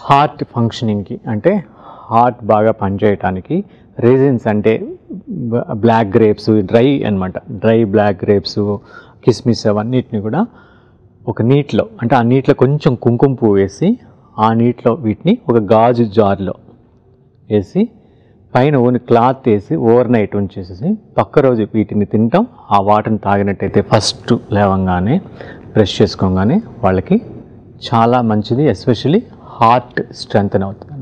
heart ఫంక్షనింగ్కి అంటే heart బాగా పనిచేయటానికి రేజిన్స్ అంటే బ్లాక్ గ్రేప్స్ డ్రై అన్నమాట డ్రై బ్లాక్ గ్రేప్స్ కిస్మిస్ అవన్నిటిని కూడా ఒక నీటిలో అంటే ఆ నీటిలో కొంచెం కుంకుమ పువ్వు వేసి ఆ నీటిలో వీటిని ఒక గాజు జార్లో వేసి పైన ఓన్ క్లాత్ వేసి ఓవర్ నైట్ ఉంచేసేసి పక్క రోజు వీటిని తింటాం ఆ వాటర్ని తాగినట్టయితే ఫస్ట్ లేవంగానే బ్రష్ చేసుకోగానే వాళ్ళకి చాలా మంచిది ఎస్పెషల్లీ హార్ట్ స్ట్రెంగ్త్ అవుతుంది